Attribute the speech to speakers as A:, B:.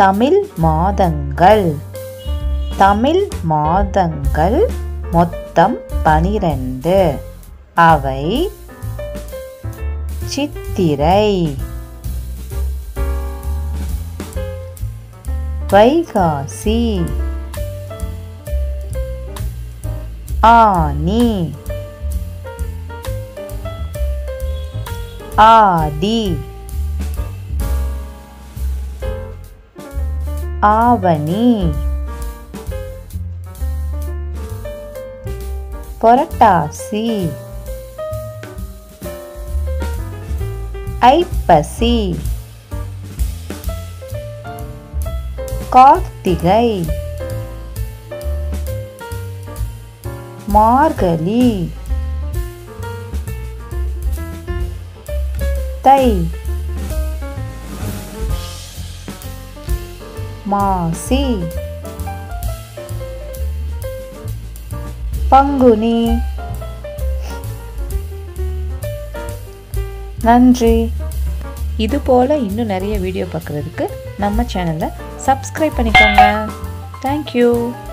A: தமிழ் மாதங்கள் தமிழ் மாதங்கள் மொத்தம் பனிரெண்டு அவை சித்திரை வைகாசி ஆனி ஆடி ஆவணி புரட்டாசி ஐப்பசி கார்த்திகை மார்கழி தை மாசி பங்குனி நன்றி இது போல் இன்னும் நிறைய வீடியோ பார்க்குறதுக்கு நம்ம சேனலை சப்ஸ்கிரைப் பண்ணிக்கோங்க தேங்க்யூ